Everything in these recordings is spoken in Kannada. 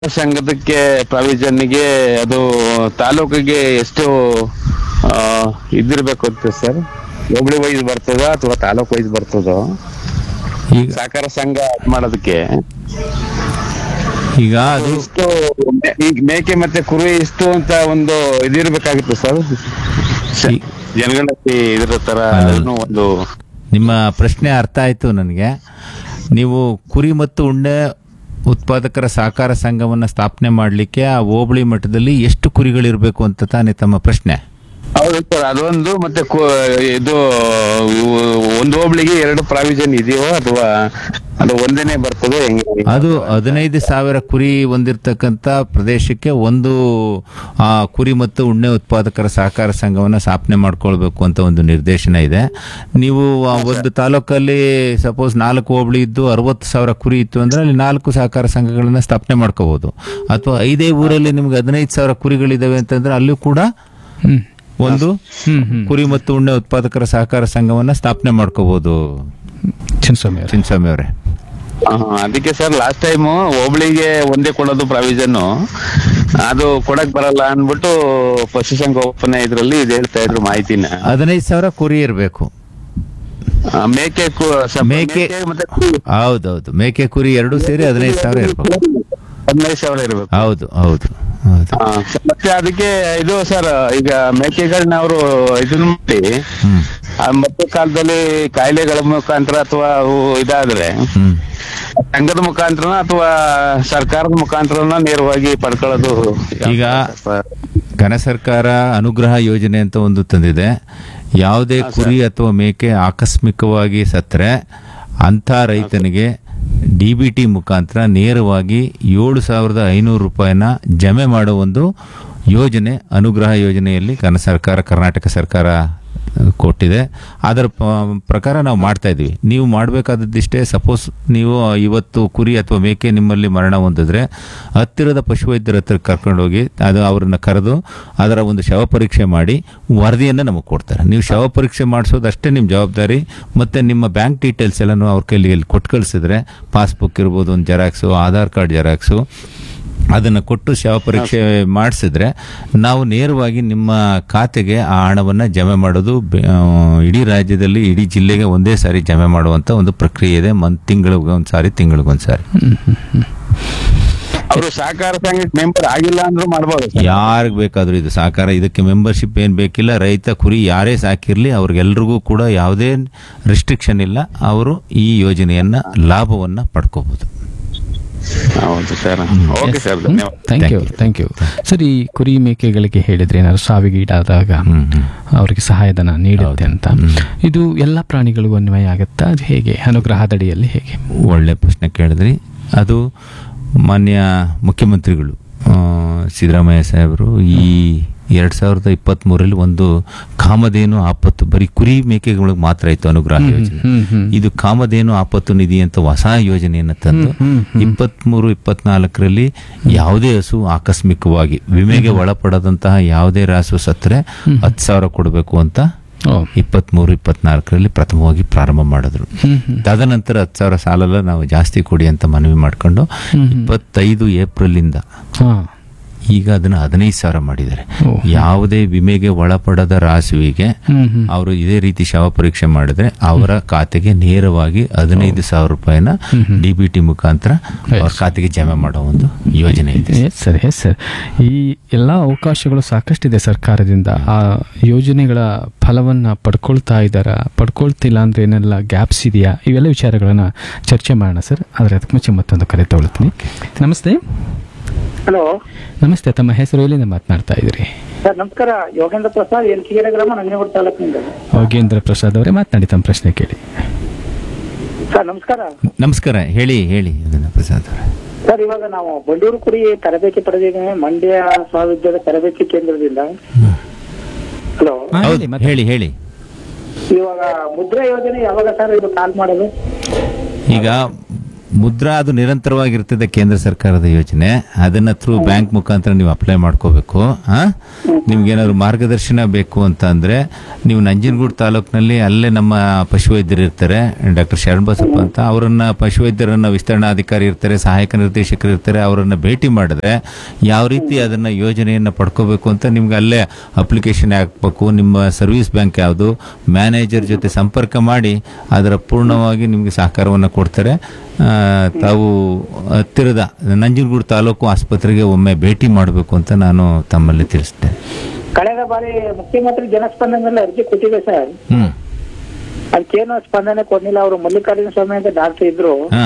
ಸಂಘದಕ್ಕೆ ಪ್ರಾವಿಷನ್ಗೆ ಅದು ತಾಲೂಕಿಗೆ ಎಷ್ಟು ಆ, ಇದಿರ್ಬೇಕು ಅಂತ ಸರ್ ಹೋಬಳಿ ವೈಸ್ ಬರ್ತದ ಅಥವಾ ತಾಲೂಕ್ ವೈಸ್ ಬರ್ತದೋ ಈಗ ಸಹಕಾರ ಸಂಘ ಅದ್ ಮಾಡೋದಕ್ಕೆ ಈಗ ಅದು ಇಷ್ಟು ಮೇ- ಈಗ ಮೇಕೆ ಮತ್ತೆ ಕುರಿ ಇಷ್ಟು ಅಂತ ಒಂದು ಇದಿರ್ಬೇಕಾಗಿತ್ತು ಸರ್ ಈ- ಜನಗಳಲ್ಲಿ ಇದ್ರ ತರ ಅಲ್ಲ. ಅದನ್ನು ಒಂದು ನಿಮ್ಮ ಪ್ರಶ್ನೆ ಅರ್ಥ ಆಯ್ತು ನನಗೆ ನೀವು ಕುರಿ ಮತ್ತು ಉಣ್ಣೆ ಉತ್ಪಾದಕರ ಸಹಕಾರ ಸಂಘವನ್ನ ಸ್ಥಾಪನೆ ಮಾಡಲಿಕ್ಕೆ ಆ ಹೋಬಳಿ ಮಟ್ಟದಲ್ಲಿ ಎಷ್ಟು ಕುರಿಗಳಿರಬೇಕು ಅಂತ ತಾನೇ ತಮ್ಮ ಪ್ರಶ್ನೆ ಹೌದು ಸರ್ ಅದೊಂದು ಮತ್ತೆ ಕು- ಇದು ಇವು ಒಂದು ಹೋಬಳಿಗೆ ಎರಡು ಪ್ರಾವಿಷನ್ ಇದೆಯೋ ಅಥವಾ ಅದು ಒಂದೇನೆ ಬರ್ತದೆ ಹೆಂಗೆ ಅದು ಹದಿನೈದು ಸಾವಿರ ಕುರಿ ಹೊಂದಿರತಕ್ಕಂಥ ಪ್ರದೇಶಕ್ಕೆ ಒಂದು ಆ, ಕುರಿ ಮತ್ತು ಉಣ್ಣೆ ಉತ್ಪಾದಕರ ಸಹಕಾರ ಸಂಘವನ್ನು ಸ್ಥಾಪನೆ ಮಾಡ್ಕೊಳ್ಬೇಕು ಅಂತ ಒಂದು ನಿರ್ದೇಶನ ಇದೆ ನೀವು ಆ ಒಂದು ತಾಲೂಕಲ್ಲಿ ಸಪೋಸ್ ನಾಲ್ಕು ಹೋಬಳಿ ಇದ್ದು ಅರವತ್ತು ಸಾವಿರ ಕುರಿ ಇತ್ತು ಅಂದ್ರೆ ಅಲ್ಲಿ ನಾಲ್ಕು ಸಹಕಾರ ಸಂಘಗಳನ್ನ ಸ್ಥಾಪನೆ ಮಾಡ್ಕೋಬಹುದು ಅಥವಾ ಐದೇ ಊರಲ್ಲಿ ನಿಮ್ಗೆ ಹದಿನೈದು ಸಾವಿರ ಕುರಿಗಳಿದಾವೆ ಅಂತಂದ್ರೆ ಅಲ್ಲೂ ಕೂಡ ಹ್ಮ್ ಒಂದು ಹ್ಮ್ ಹ್ಮ್ ಕುರಿ ಮತ್ತು ಉಣ್ಣೆ ಉತ್ಪಾದಕರ ಸಹಕಾರ ಸಂಘವನ್ನ ಸ್ಥಾಪನೆ ಮಾಡ್ಕೋಬಹುದು ಚಿನ್ನಸ್ವಾಮಿ ಅವರೇ ಚಿನ್ಸ್ವಾಮಿ ಅವರೇ ಆ, ಅದಕ್ಕೆ ಸರ್ ಲಾಸ್ಟ್ ಟೈಮ್ ಹೋಬಳಿಗೆ ಒಂದೇ ಕೊಡೋದು ಪ್ರಾವಿಷನ್ ಅದು ಕೊಡಕ್ ಬರಲ್ಲ ಅನ್ಬಿಟ್ಟು ಪಶುಸಂಗೋಪನೆ ಇದ್ರಲ್ಲಿ ಇದು ಹೇಳ್ತಾ ಇದ್ರು ಮಾಹಿತಿನ ಹದಿನೈದು ಸಾವಿರ ಕುರಿ ಇರಬೇಕು ಆ, ಮೇಕೆ ಕು- ಸ- ಮೇಕೆ- ಮತ್ತೆ ಕುರಿ ಹೌದೌದು ಮೇಕೆ ಕುರಿ ಎರಡು ಸೇರಿ ಹದಿನೈದು ಸಾವಿರ ಇರ್ಬೇಕು ಹದಿನೈದು ಸಾವಿರ ಇರ್ಬೇಕು ಹೌದು ಹೌದು ಹೌದು ಆ, ಮತ್ತೆ ಅದಕ್ಕೆ ಇದು ಸರ್ ಈಗ ಮೇಕೆಗಳನ್ನ ಅವರು ಇದನ್ನ ಮಾಡಿ ಹ್ಮ್ ಆ ಮತ್ತೆ ಕಾಲದಲ್ಲಿ ಕಾಯಿಲೆಗಳ ಮುಖಾಂತರ ಅಥವಾ ಅವು ಇದಾದ್ರೆ ಹ್ಮ್ ಸಂಘದ ಮುಖಾಂತರ ಅಥವಾ ಸರ್ಕಾರದ ಮುಖಾಂತರನ ನೇರವಾಗಿ ಪಡ್ಕೊಳ್ಳೋದು ಈಗ ಘನ ಸರ್ಕಾರ ಅನುಗ್ರಹ ಯೋಜನೆ ಅಂತ ಒಂದು ತಂದಿದೆ ಯಾವುದೇ ಕುರಿ ಅಥವಾ ಮೇಕೆ ಆಕಸ್ಮಿಕವಾಗಿ ಸತ್ತರೆ ಅಂಥ ರೈತನಿಗೆ ಡಿ ಬಿ ಟಿ ಮುಖಾಂತರ ನೇರವಾಗಿ ಏಳು ಸಾವಿರದ ಐನೂರು ರೂಪಾಯಿನ ಜಮೆ ಮಾಡೋ ಒಂದು ಯೋಜನೆ ಅನುಗ್ರಹ ಯೋಜನೆಯಲ್ಲಿ ಘನ ಸರ್ಕಾರ ಕರ್ನಾಟಕ ಸರ್ಕಾರ ಆ, ಕೊಟ್ಟಿದೆ ಅದರ ಪ- ಪ್ರಕಾರ ನಾವು ಮಾಡ್ತಾ ಇದ್ವಿ ನೀವು ಮಾಡಬೇಕಾದದ್ದಿಷ್ಟೇ ಸಪೋಸ್ ನೀವು ಇವತ್ತು ಕುರಿ ಅಥವಾ ಮೇಕೆ ನಿಮ್ಮಲ್ಲಿ ಮರಣ ಹೊಂದಿದ್ರೆ ಹತ್ತಿರದ ಪಶುವೈದ್ಯರ ಹತ್ರ ಕರ್ಕೊಂಡೋಗಿ ಅದು ಅವ್ರನ್ನ ಕರೆದು ಅದರ ಒಂದು ಶವ ಪರೀಕ್ಷೆ ಮಾಡಿ ವರದಿಯನ್ನು ನಮಗೆ ಕೊಡ್ತಾರೆ ನೀವು ಶವ ಪರೀಕ್ಷೆ ಮಾಡಿಸೋದು ಅಷ್ಟೇ ನಿಮ್ಮ ಜವಾಬ್ದಾರಿ ಮತ್ತು ನಿಮ್ಮ ಬ್ಯಾಂಕ್ ಡೀಟೇಲ್ಸ್ ಎಲ್ಲನೂ ಅವ್ರ ಕೈಲಿ ಇಲ್ಲಿ ಕೊಟ್ಟು ಕಳಿಸಿದ್ರೆ ಪಾಸ್ಬುಕ್ ಇರ್ಬೋದು ಒಂದು ಜೆರಾಕ್ಸು ಆಧಾರ್ ಕಾರ್ಡ್ ಜೆರಾಕ್ಸು ಅದನ್ನು ಕೊಟ್ಟು ಶವ ಪರೀಕ್ಷೆ ಮಾಡಿಸಿದ್ರೆ ನಾವು ನೇರವಾಗಿ ನಿಮ್ಮ ಖಾತೆಗೆ ಆ ಹಣವನ್ನು ಜಮೆ ಮಾಡೋದು ಬೆ- ಆ, ಇಡೀ ರಾಜ್ಯದಲ್ಲಿ ಇಡೀ ಜಿಲ್ಲೆಗೆ ಒಂದೇ ಸಾರಿ ಜಮೆ ಮಾಡುವಂಥ ಒಂದು ಪ್ರಕ್ರಿಯೆ ಇದೆ ಮಂತ್ ತಿಂಗಳಿಗೆ ಒಂದು ಸಾರಿ ತಿಂಗಳಿಗೊಂದು ಸಾರಿ ಅವರು ಸಹಕಾರ ಸಂಘಕ್ಕೆ ಮೆಂಬರ್ ಆಗಿಲ್ಲ ಅಂದ್ರೂ ಮಾಡ್ಬೋದು ಸರ್. ಯಾರಿಗೆ ಬೇಕಾದರೂ ಇದು ಸಹಕಾರ ಇದಕ್ಕೆ ಮೆಂಬರ್ಶಿಪ್ ಏನು ಬೇಕಿಲ್ಲ ರೈತ ಕುರಿ ಯಾರೇ ಸಾಕಿರಲಿ ಅವ್ರಿಗೆಲ್ರಿಗೂ ಕೂಡ ಯಾವುದೇ ರಿಸ್ಟ್ರಿಕ್ಷನ್ ಇಲ್ಲ ಅವರು ಈ ಯೋಜನೆಯನ್ನು ಲಾಭವನ್ನು ಪಡ್ಕೋಬೋದು ಹೌದು ಸರ್ ಓಕೆ ಸರ್ ಧನ್ಯವಾದ thank you thank you sir ಈ ಕುರಿ ಮೇಕೆಗಳಿಗೆ ಹೇಳಿದ್ರೆ ಏನಾದ್ರು ಸಾವಿಗೀಡಾದಾಗ ಹ್ಮ್, ಹ್ಮ್. ಅವರಿಗೆ ಸಹಾಯಧನ ನೀಡುತ್ತೆ ಅಂತ ಇದು ಎಲ್ಲ ಪ್ರಾಣಿಗಳಿಗೂ ಅನ್ವಯ ಆಗುತ್ತಾ ಅದು ಹೇಗೆ ಅನುಗ್ರಹದಡಿಯಲ್ಲಿ ಹೇಗೆ ಒಳ್ಳೆ ಪ್ರಶ್ನೆ ಕೇಳಿದ್ರಿ ಅದು ಮಾನ್ಯ ಮುಖ್ಯಮಂತ್ರಿಗಳು ಆ, ಸಿದ್ದರಾಮಯ್ಯ ಸಾಹೇಬರು ಈ ಎರಡು ಸಾವಿರದ ಇಪ್ಪತ್ತ್ಮೂರರಲ್ಲಿ ಒಂದು ಕಾಮಧೇನು ಆಪತ್ತು ಬರೀ ಕುರಿ ಮೇಕೆಗಳಿಗೆ ಮಾತ್ರ ಇತ್ತು ಅನುಗ್ರಹ ಯೋಜನೆ ಹ್ಮ್ ಹ್ಮ್ ಇದು ಕಾಮಧೇನು ಆಪತ್ತು ನಿಧಿ ಅಂತ ಹೊಸ ಯೋಜನೆಯನ್ನು ತಂದು ಇಪ್ಪತ್ತ್ಮೂರು ಇಪ್ಪತ್ನಾಲ್ಕರಲ್ಲಿ ಯಾವುದೇ ಹಸು ಆಕಸ್ಮಿಕವಾಗಿ ವಿಮೆಗೆ ಒಳಪಡದಂತಹ ಯಾವುದೇ ರಾಸು ಸತ್ತರೆ ಹತ್ತು ಸಾವಿರ ಕೊಡಬೇಕು ಅಂತ ಓ ಇಪ್ಪತ್ತ್ಮೂರು ಇಪ್ಪತ್ನಾಲ್ಕರಲ್ಲಿ ಪ್ರಥಮವಾಗಿ ಪ್ರಾರಂಭ ಮಾಡಿದ್ರು ಹ್ಮ್ ಹ್ಮ್ ತದನಂತರ ಹತ್ತು ಸಾವಿರ ಸಾಲಲ್ಲ ನಾವು ಜಾಸ್ತಿ ಕೊಡಿ ಅಂತ ಮನವಿ ಮಾಡಿಕೊಂಡು ಇಪ್ಪತ್ತೈದು ಏಪ್ರಿಲಿಂದ ಹಾ ಈಗ ಅದನ್ನು ಹದಿನೈದು ಸಾವಿರ ಮಾಡಿದ್ದಾರೆ ಓ. ಯಾವುದೇ ವಿಮೆಗೆ ಒಳಪಡದ ರಾಸುವಿಗೆ ಹ್ಮ್ ಹ್ಮ್ ಅವರು ಇದೇ ರೀತಿ ಶವ ಪರೀಕ್ಷೆ ಮಾಡಿದ್ರೆ ಅವರ ಖಾತೆಗೆ ನೇರವಾಗಿ ಹದಿನೈದು ಸಾವಿರ ರೂಪಾಯಿನ ಡಿ ಬಿ ಟಿ ಮುಖಾಂತರ ಅವ್ರ ಖಾತೆಗೆ ಜಮೆ ಮಾಡೋ ಒಂದು ಯೋಜನೆ ಇದೆ ಎಸ್ ಸರ್ ಎಸ್ ಸರ್ ಈ ಎಲ್ಲ ಅವಕಾಶಗಳು ಸಾಕಷ್ಟಿದೆ ಸರ್ಕಾರದಿಂದ ಆ ಯೋಜನೆಗಳ ಫಲವನ್ನು ಪಡ್ಕೊಳ್ತಾ ಇದ್ದಾರಾ ಪಡ್ಕೊಳ್ತಿಲ್ಲ ಅಂದ್ರೆ ಏನೆಲ್ಲ ಗ್ಯಾಪ್ಸ್ ಇದೆಯಾ ಇವೆಲ್ಲ ವಿಚಾರಗಳನ್ನ ಚರ್ಚೆ ಮಾಡೋಣ ಸರ್ ಆದರೆ ಅದಕ್ಕೆ ಮುಂಚೆ ಮತ್ತೊಂದು ಕರೆ ತಗೊಳ್ತೀನಿ ನಮಸ್ತೆ ಹಲೋ ನಮಸ್ತೆ ತಮ್ಮ ಹೆಸರು ಎಲ್ಲಿಂದ ಮಾತನಾಡ್ತಾ ಇದ್ದೀರಿ ಸರ್ ನಮಸ್ಕಾರ ಯೋಗೇಂದ್ರ ಪ್ರಸಾದ್ ಎಲ್ಕಿಗೆರೆ ಗ್ರಾಮ ನಂಜನಗೂಡು ತಾಲೂಕಿನಿಂದ ಯೋಗೇಂದ್ರ ಪ್ರಸಾದ್ ಅವರೇ ಮಾತನಾಡಿ ತಮ್ಮ ಪ್ರಶ್ನೆ ಕೇಳಿ ಸರ್ ನಮಸ್ಕಾರ ನಮಸ್ಕಾರ ಹೇಳಿ ಹೇಳಿ ಅದನ್ನ ಪ್ರಸಾದ್ ಅವರೇ ಸರ್ ಇವಾಗ ನಾವು ಬಂಡೂರು ಕುರಿ ತರಬೇತಿ ಪಡೆದಿದ್ದೇವೆ ಮಂಡ್ಯ ಮಹಾವಿದ್ಯಾಲಯ ತರಬೇತಿ ಕೇಂದ್ರದಿಂದ ಹಲೋ ಹಾ, ಹೇಳಿ, ಹೌದು ಮಾತಾಡಿ. ಹೇಳಿ ಹೇಳಿ ಇವಾಗ ಮುದ್ರಾ ಯೋಜನೆ ಯಾವಾಗ ಸರ್ ಇದು ಕಾಲ್ ಮಾಡೋದು ಈಗ ಮುದ್ರಾ ಅದು ನಿರಂತರವಾಗಿರ್ತದೆ ಕೇಂದ್ರ ಸರ್ಕಾರದ ಯೋಜನೆ ಅದನ್ನ ಥ್ರೂ ಬ್ಯಾಂಕ್ ಮುಖಾಂತರ ನೀವು ಅಪ್ಲೈ ಮಾಡ್ಕೋಬೇಕು ನಿಮ್ಗೇನಾದ್ರು ಮಾರ್ಗದರ್ಶನ ಬೇಕು ಅಂತ ಅಂದ್ರೆ ನೀವು ನಂಜನಗೂಡು ತಾಲೂಕಿನಲ್ಲಿ ಅಲ್ಲೇ ನಮ್ಮ ಪಶುವೈದ್ಯರು ಇರ್ತಾರೆ ಡಾಕ್ಟರ್ ಶರಣ್ ಬಸಪ್ಪ ಅಂತ ಅವರನ್ನ ಪಶುವೈದ್ಯರನ್ನ ವಿಸ್ತರಣಾಧಿಕಾರಿ ಇರ್ತಾರೆ ಸಹಾಯಕ ನಿರ್ದೇಶಕರು ಇರ್ತಾರೆ ಅವರನ್ನ ಭೇಟಿ ಮಾಡಿದ್ರೆ ಯಾವ ರೀತಿ ಅದನ್ನ ಯೋಜನೆಯನ್ನ ಪಡ್ಕೋಬೇಕು ಅಂತ ನಿಮ್ಗೆ ಅಲ್ಲೇ ಅಪ್ಲಿಕೇಶನ್ ಹಾಕ್ಬೇಕು ನಿಮ್ಮ ಸರ್ವಿಸ್ ಬ್ಯಾಂಕ್ ಯಾವುದು ಮ್ಯಾನೇಜರ್ ಜೊತೆ ಸಂಪರ್ಕ ಮಾಡಿ ಅದರ ಪೂರ್ಣವಾಗಿ ನಿಮಗೆ ಸಹಕಾರವನ್ನು ಕೊಡ್ತಾರೆ ಆ, ತಾವು ಹತ್ತಿರದ ನಂಜನಗೂಡು ತಾಲೂಕು ಆಸ್ಪತ್ರೆಗೆ ಒಮ್ಮೆ ಭೇಟಿ ಮಾಡಬೇಕು ಅಂತ ನಾನು ತಮ್ಮಲ್ಲಿ ತಿಳಿಸ್ತೇನೆ ಕಳೆದ ಬಾರಿ ಮುಖ್ಯಮಂತ್ರಿ ಜನಸ್ಪಂದನೆಲ್ಲ ಅರ್ಜಿ ಕೊಟ್ಟಿದೆ ಸರ್ ಹ್ಮ್ ಅದಕ್ಕೇನು ಸ್ಪಂದನೆ ಕೊಡ್ಲಿಲ್ಲ ಅವರು ಮಲ್ಲಿಕಾರ್ಜುನ ಸ್ವಾಮಿ ಅಂತ ಡಾಕ್ಟರ್ ಇದ್ರು ಹಾ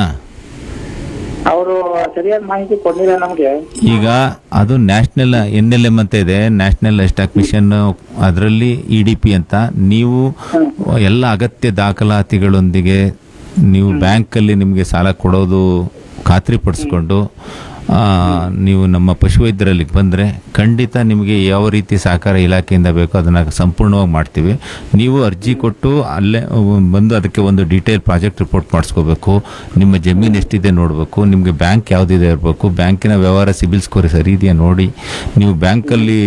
ಅವರು ಸರಿಯಾದ ಮಾಹಿತಿ ಕೊಡ್ಲಿಲ್ಲ ನಮ್ಗೆ ಈಗ ಅದು ನ್ಯಾಷನಲ್ ಎನ್ ಎಲ್ ಎಂ ಅಂತ ಇದೆ ನ್ಯಾಷನಲ್ ಸ್ಟಾಕ್ ಮಿಷನ್ ಅದರಲ್ಲಿ ಇ ಡಿ ಪಿ ಅಂತ ನೀವು ಎಲ್ಲ ಅಗತ್ಯ ದಾಖಲಾತಿಗಳೊಂದಿಗೆ ನೀವು ಬ್ಯಾಂಕಲ್ಲಿ ನಿಮಗೆ ಸಾಲ ಕೊಡೋದು ಖಾತ್ರಿಪಡಿಸ್ಕೊಂಡು ಆ, ನೀವು ನಮ್ಮ ಪಶುವೈದ್ಯರಲ್ಲಿ ಬಂದರೆ ಖಂಡಿತ ನಿಮಗೆ ಯಾವ ರೀತಿ ಸಹಕಾರ ಇಲಾಖೆಯಿಂದ ಬೇಕೋ ಅದನ್ನು ಸಂಪೂರ್ಣವಾಗಿ ಮಾಡ್ತೀವಿ ನೀವು ಅರ್ಜಿ ಕೊಟ್ಟು ಅಲ್ಲೇ ಅಹ್, ಬಂದು ಅದಕ್ಕೆ ಒಂದು ಡೀಟೇಲ್ ಪ್ರಾಜೆಕ್ಟ್ ರಿಪೋರ್ಟ್ ಮಾಡಿಸ್ಕೋಬೇಕು ನಿಮ್ಮ ಜಮೀನು ಎಷ್ಟಿದೆ ನೋಡಬೇಕು ನಿಮಗೆ ಬ್ಯಾಂಕ್ ಯಾವುದಿದೆ ಇರಬೇಕು ಬ್ಯಾಂಕಿನ ವ್ಯವಹಾರ ಸಿಬಿಲ್ ಸ್ಕೋರ್ ಸರಿ ಇದೆಯಾ ನೋಡಿ ನೀವು ಬ್ಯಾಂಕಲ್ಲಿ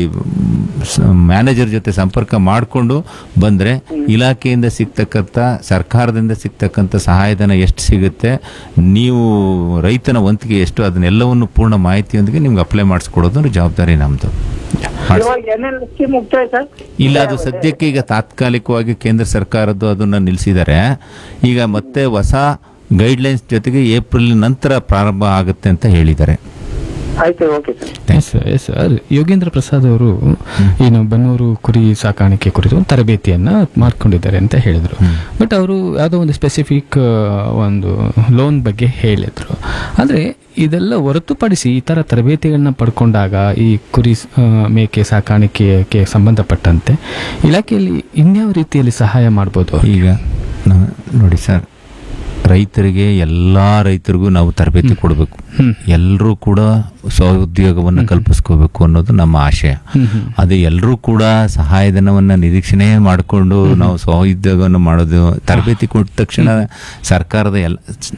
ಮ್ಯಾನೇಜರ್ ಜೊತೆ ಸಂಪರ್ಕ ಮಾಡಿಕೊಂಡು ಬಂದರೆ ಇಲಾಖೆಯಿಂದ ಸಿಗ್ತಕ್ಕಂಥ ಸರ್ಕಾರದಿಂದ ಸಿಗ್ತಕ್ಕಂಥ ಸಹಾಯಧನ ಎಷ್ಟು ಸಿಗುತ್ತೆ ನೀವು ರೈತನ ವಂತಿಗೆ ಎಷ್ಟು ಅದನ್ನೆಲ್ಲವನ್ನು ಪೂರ್ಣ ಮಾಹಿತಿಯೊಂದಿಗೆ ನಿಮ್ಗೆ ಅಪ್ಲೈ ಮಾಡಿಸ್ಕೊಡೋದು ಜವಾಬ್ದಾರಿ ನಮ್ಮದು ಇವಾಗ ಎನ್ ಎಲ್ ಸ್ಕೀಮ್ ಮುಕ್ತಾಯ ಸರ್ ಇಲ್ಲ ಅದು ಸದ್ಯಕ್ಕೆ ಈಗ ತಾತ್ಕಾಲಿಕವಾಗಿ ಕೇಂದ್ರ ಸರ್ಕಾರದ್ದು ಅದನ್ನ ನಿಲ್ಲಿಸಿದ್ದಾರೆ ಈಗ ಮತ್ತೆ ಹೊಸ ಗೈಡ್ಲೈನ್ಸ್ ಜೊತೆಗೆ ಏಪ್ರಿಲ್ ನಂತರ ಪ್ರಾರಂಭ ಆಗುತ್ತೆ ಅಂತ ಹೇಳಿದ್ದಾರೆ ಆಯ್ತು okay sir yes yes sir Yogendra Prasad ಅವರು ಏನು ಬನ್ನೂರು ಕುರಿ ಸಾಕಾಣಿಕೆ ಕುರಿತು ಒಂದು ತರಬೇತಿಯನ್ನ ಮಾಡ್ಕೊಂಡಿದ್ದಾರೆ ಅಂತ ಹೇಳಿದ್ರು ಬಟ್ ಅವರು ಯಾವುದೋ ಒಂದು ಸ್ಪೆಸಿಫಿಕ್ ಒಂದು ಲೋನ್ ಬಗ್ಗೆ ಹೇಳಿದ್ರು ಅಂದ್ರೆ ಇದೆಲ್ಲ ಹೊರತುಪಡಿಸಿ ಈ ತರ ತರಬೇತಿಗಳನ್ನ ಪಡ್ಕೊಂಡಾಗ ಈ ಕುರಿ ಆ, ಮೇಕೆ ಸಾಕಾಣಿಕೆಗೆ ಸಂಬಂಧಪಟ್ಟಂತೆ ಇಲಾಖೆಯಲ್ಲಿ ಇನ್ಯಾವ ರೀತಿಯಲ್ಲಿ ಸಹಾಯ ಮಾಡ್ಬೋದು ಅವ್ರಿಗೆ? ಈಗ ನಾ- ನೋಡಿ ಸರ್ ರೈತರಿಗೆ ಎಲ್ಲಾ ರೈತರಿಗೂ ನಾವು ತರಬೇತಿ ಕೊಡಬೇಕು ಹ್ಮ್. ಎಲ್ಲರೂ ಕೂಡ ಸ್ವಉದ್ಯೋಗವನ್ನು ಕಲ್ಪಿಸ್ಕೋಬೇಕು ಅನ್ನೋದು ನಮ್ಮ ಆಶಯ ಹ್ಮ್ ಹ್ಮ್. ಅದು ಎಲ್ಲರೂ ಕೂಡ ಸಹಾಯಧನವನ್ನ ನಿರೀಕ್ಷಣೆ ಮಾಡಿಕೊಂಡು ನಾವು ಸ್ವಉದ್ಯೋಗವನ್ನು ಮಾಡೋದು ತರಬೇತಿ ಕೊಟ್ಟ ತಕ್ಷಣ ಸರ್ಕಾರದ ಎಲ್ಲ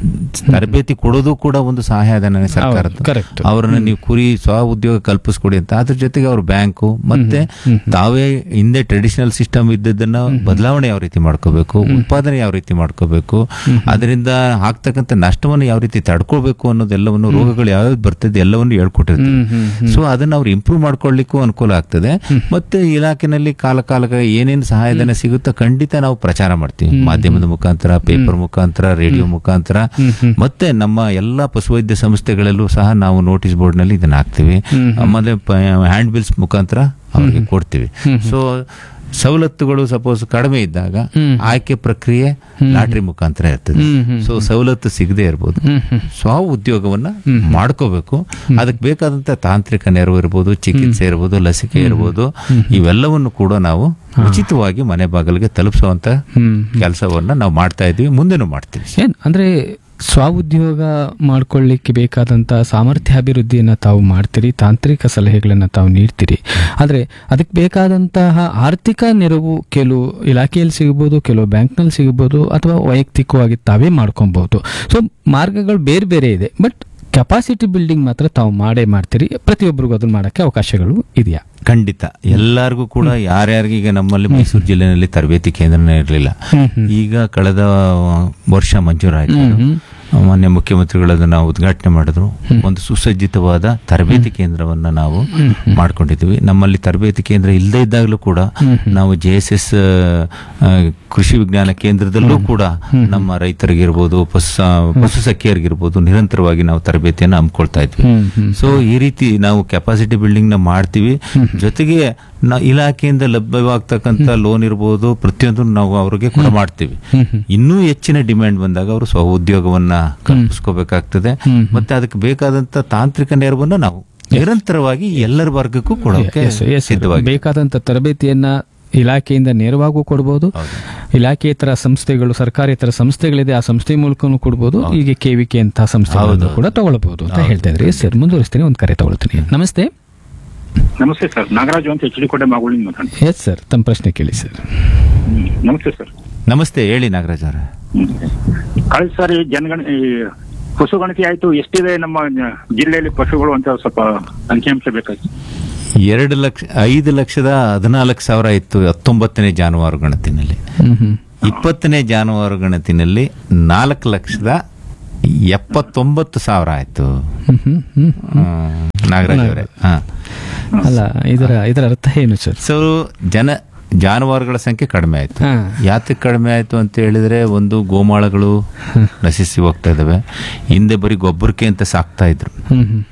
ತರಬೇತಿ ಕೊಡೋದು ಕೂಡ ಒಂದು ಸಹಾಯಧನ ಸರ್ಕಾರದ correct. ಅವರನ್ನ ನೀವು ಕುರಿ ಸ್ವ ಉದ್ಯೋಗ ಕಲ್ಪಿಸ್ಕೊಡಿ ಅಂತ ಅದ್ರ ಜೊತೆಗೆ ಅವ್ರ ಬ್ಯಾಂಕು ಮತ್ತೆ ತಾವೇ ಹಿಂದೆ ಟ್ರೆಡಿಷನಲ್ ಸಿಸ್ಟಮ್ ಇದ್ದದನ್ನ ಬದಲಾವಣೆ ಯಾವ ರೀತಿ ಮಾಡ್ಕೋಬೇಕು ಉತ್ಪಾದನೆ ಯಾವ ರೀತಿ ಮಾಡ್ಕೋಬೇಕು ಅದರಿಂದ ಆಗ್ತಕ್ಕಂಥ ನಷ್ಟವನ್ನು ಯಾವ ರೀತಿ ತಡ್ಕೋಬೇಕು ಅನ್ನೋದೆಲ್ಲವನ್ನು ರೋಗಗಳು ಯಾವ್ಯಾವ್ದು ಬರ್ತದೆ ಎಲ್ಲವನ್ನು ಹೇಳ್ಕೊಟ್ಟಿರ್ತೀವಿ ಹ್ಮ್, ಹ್ಮ್, ಸೊ ಅದನ್ನ ಅವ್ರು ಇಂಪ್ರೂವ್ ಮಾಡ್ಕೊಳ್ಳಿಕ್ಕೂ ಅನುಕೂಲ ಆಗ್ತದೆ ಮತ್ತೆ ಇಲಾಖೆನಲ್ಲಿ ಕಾಲ ಕಾಲಕ್ಕೆ ಏನೇನು ಸಹಾಯಧನ ಸಿಗುತ್ತೋ ಖಂಡಿತ ನಾವು ಪ್ರಚಾರ ಮಾಡ್ತೀವಿ ಮಾಧ್ಯಮದ ಮುಖಾಂತರ ಪೇಪರ್ ಮುಖಾಂತರ ರೇಡಿಯೋ ಮುಖಾಂತರ ಮತ್ತೆ ನಮ್ಮ ಎಲ್ಲಾ ಪಶುವೈದ್ಯ ಸಂಸ್ಥೆಗಳಲ್ಲೂ ಸಹ ನಾವು ನೋಟಿಸ್ ಬೋರ್ಡ್ ನಲ್ಲಿ ಇದನ್ನ ಹಾಕ್ತಿವಿ ಆಮೇಲೆ ಹ್ಯಾಂಡ್ ಬಿಲ್ಸ್ ಮುಖಾಂತರ ಅವ್ರಿಗೆ ಕೊಡ್ತೀವಿ ಸೊ ಸವಲತ್ತುಗಳು ಸಪೋಸ್ ಕಡಿಮೆ ಇದ್ದಾಗ ಆಯ್ಕೆ ಪ್ರಕ್ರಿಯೆ ಲಾಟ್ರಿ ಮುಖಾಂತರ ಇರ್ತದೆ ಸೊ ಸವಲತ್ತು ಸಿಗದೆ ಇರ್ಬೋದು ಸ್ವ ಉದ್ಯೋಗವನ್ನ ಮಾಡ್ಕೋಬೇಕು ಅದಕ್ಕೆ ಬೇಕಾದಂತ ತಾಂತ್ರಿಕ ನೆರವು ಇರ್ಬೋದು ಚಿಕಿತ್ಸೆ ಇರ್ಬೋದು ಲಸಿಕೆ ಇರ್ಬೋದು ಇವೆಲ್ಲವನ್ನು ಕೂಡ ನಾವು ಉಚಿತವಾಗಿ ಮನೆ ಬಾಗಿಲಿಗೆ ತಲುಪಿಸುವಂತ ಹ್ಮ್ ಕೆಲಸವನ್ನ ನಾವು ಮಾಡ್ತಾ ಇದೀವಿ ಮುಂದೆನೂ ಮಾಡ್ತೀವಿ ಏನ್ ಅಂದ್ರೆ ಸ್ವಉದ್ಯೋಗ ಮಾಡ್ಕೊಳ್ಳಿಕ್ಕೆ ಬೇಕಾದಂತ ಸಾಮರ್ಥ್ಯಾಭಿವೃದ್ಧಿಯನ್ನ ತಾವು ಮಾಡ್ತೀರಿ ತಾಂತ್ರಿಕ ಸಲಹೆಗಳನ್ನ ತಾವು ನೀಡ್ತೀರಿ ಆದ್ರೆ ಅದಕ್ಕೆ ಬೇಕಾದಂತಹ ಆರ್ಥಿಕ ನೆರವು ಕೆಲವು ಇಲಾಖೆಯಲ್ಲಿ ಸಿಗಬಹುದು ಕೆಲವು ಬ್ಯಾಂಕ್ನಲ್ಲಿ ಸಿಗಬಹುದು ಅಥವಾ ವೈಯಕ್ತಿಕವಾಗಿ ತಾವೇ ಮಾಡ್ಕೊಬಹುದು ಸೊ ಮಾರ್ಗಗಳು ಬೇರೆ ಬೇರೆ ಇದೆ ಬಟ್ ಕೆಪಾಸಿಟಿ ಬಿಲ್ಡಿಂಗ್ ಮಾತ್ರ ತಾವು ಮಾಡೇ ಮಾಡ್ತೀರಿ ಪ್ರತಿಯೊಬ್ಬರಿಗೂ ಅದನ್ನ ಮಾಡಕ್ಕೆ ಅವಕಾಶಗಳು ಇದೆಯಾ ಖಂಡಿತ ಎಲ್ಲರಿಗೂ ಕೂಡ ಯಾರ್ಯಾರಿಗೆ ಈಗ ನಮ್ಮಲ್ಲಿ ಮೈಸೂರು ಜಿಲ್ಲೆನಲ್ಲಿ ತರಬೇತಿ ಕೇಂದ್ರನೇ ಇರಲಿಲ್ಲ ಈಗ ಕಳೆದ ವರ್ಷ ಮಂಜೂರಾಯಿತು ಮಾನ್ಯ ಮುಖ್ಯಮಂತ್ರಿಗಳು ಅದನ್ನ ಉದ್ಘಾಟನೆ ಮಾಡಿದ್ರು ಒಂದು ಸುಸಜ್ಜಿತವಾದ ತರಬೇತಿ ಕೇಂದ್ರವನ್ನ ನಾವು ಮಾಡ್ಕೊಂಡಿದ್ವಿ ನಮ್ಮಲ್ಲಿ ತರಬೇತಿ ಕೇಂದ್ರ ಇಲ್ಲದೇ ಇದ್ದಾಗಲೂ ಕೂಡ ನಾವು ಜೆ ಎಸ್ ಎಸ್ ಕೃಷಿ ವಿಜ್ಞಾನ ಕೇಂದ್ರದಲ್ಲೂ ಕೂಡ ನಮ್ಮ ರೈತರಿಗಿರ್ಬೋದು ಪಶು ಪಶು ಸಖಿಯರಿಗಿರ್ಬೋದು ನಿರಂತರವಾಗಿ ನಾವು ತರಬೇತಿಯನ್ನು ಹಮ್ಮಿಕೊಳ್ತಾ ಇದ್ವಿ ಸೊ ಈ ರೀತಿ ನಾವು ಕೆಪಾಸಿಟಿ ಬಿಲ್ಡಿಂಗ್ ನ ಮಾಡ್ತೀವಿ ಜೊತೆಗೆ ನಾ ಇಲಾಖೆಯಿಂದ ಲಭ್ಯವಾಗ್ತಕ್ಕಂತ ಲೋನ್ ಇರ್ಬೋದು ಪ್ರತಿಯೊಂದು ನಾವು ಅವ್ರಿಗೆ ಕೂಡ ಮಾಡ್ತೀವಿ ಇನ್ನೂ ಹೆಚ್ಚಿನ ಡಿಮ್ಯಾಂಡ್ ಬಂದಾಗ ಅವರು ಸ್ವ ಉದ್ಯೋಗವನ್ನ ಕಲ್ಪಿಸ್ಕೋಬೇಕಾಗ್ತದೆ ಮತ್ತೆ ಅದಕ್ಕೆ ಬೇಕಾದಂತ ತಾಂತ್ರಿಕ ನೆರವನ್ನ ನಾವು ನಿರಂತರವಾಗಿ ಎಲ್ಲರ ವರ್ಗಕ್ಕೂ ಕೊಡೋಕೆ Yes, yes, sir. ಸಿದ್ಧವಾಗಿ ಬೇಕಾದಂತ ತರಬೇತಿಯನ್ನ ಇಲಾಖೆಯಿಂದ ನೇರವಾಗೂ ಕೊಡಬಹುದು ಇಲಾಖೆಯೇತರ ಸಂಸ್ಥೆಗಳು ಸರ್ಕಾರೇತರ ಸಂಸ್ಥೆಗಳಿದೆ ಆ ಸಂಸ್ಥೆ ಮೂಲಕನೂ ಕೊಡಬಹುದು ಈಗ ಕೆವಿಕೆ ಅಂತ ಸಂಸ್ಥೆಗಳನ್ನು ಕೂಡ ತಗೊಳ್ಬಹುದು ಅಂತ ಹೇಳ್ತಾ ಇದ್ರಿ ಸರ್ ಮುಂದುವರಿಸ್ತೀನಿ ಒಂದು ಕರೆ ತಗೊಳ್ತೀನಿ ನಮಸ್ತೆ ನಮಸ್ತೆ ಸರ್ ನಾಗರಾಜು ಅಂತ ಎಚ್ ಡಿ ಕೋಟೆ ಮಾಗುಳಿಂದ ಮಾತಾಡ್ತೀನಿ ಎಸ್ ಸರ್ ತಮ್ಮ ಪ್ರಶ್ನೆ ಕೇಳಿ ಸರ್ ಹ್ಮ್. ನಮಸ್ತೆ ಸರ್ ನಮಸ್ತೆ ಹೇಳಿ ನಾಗರಾಜ್ ಅವರೇ ಹ್ಮ್. ಕಳೆದ ಸಾರಿ ಜನಗಣ ಈ ಪಶುಗಣತಿ ಆಯ್ತು ಎಷ್ಟಿದೆ ನಮ್ಮ ಜಿಲ್ಲೆಯಲ್ಲಿ ಪಶುಗಳು ಅಂತ ಸ್ವಲ್ಪ ಅಂಕಿಅಂಶ ಬೇಕಾಯ್ತು ಎರಡು ಲಕ್ಷ ಐದು ಲಕ್ಷದ ಹದಿನಾಲ್ಕು ಸಾವಿರ ಇತ್ತು ಹತ್ತೊಂಬತ್ತನೇ ಜಾನುವಾರು ಗಣತಿನಲ್ಲಿ ಹ್ಮ್ ಹ್ಮ್ ಇಪ್ಪತ್ತನೇ ಜಾನುವಾರು ಗಣತಿನಲ್ಲಿ ನಾಲ್ಕು ಲಕ್ಷದ ಎಪ್ಪತ್ತೊಂಬತ್ತು ಸಾವಿರ ಆಯ್ತು ಹ್ಮ್ ಹ್ಮ್ ಹ್ಮ್ ಹ್ಮ್, ನಾಗರಾಜ್ ಅವರೇ ಹಾ ಅಲ್ಲ ಇದರ ಇದರ ಅರ್ಥ ಏನು ಸರ್ ಸೊ ಜನ ಜಾನುವಾರುಗಳ ಸಂಖ್ಯೆ ಕಡಿಮೆ ಆಯ್ತು ಹಾ. ಯಾತಕ್ಕೆ ಕಡಿಮೆ ಆಯ್ತು ಅಂತ ಹೇಳಿದ್ರೆ ಒಂದು ಗೋಮಾಳಗಳು ನಶಿಸಿ ಹೋಗ್ತಾ ಇದಾವೆ ಹಿಂದೆ ಬರೀ ಗೊಬ್ಬರಕ್ಕೆ ಅಂತ ಸಾಕ್ತಾ ಇದ್ರು ಹ್ಮ್ ಹ್ಮ್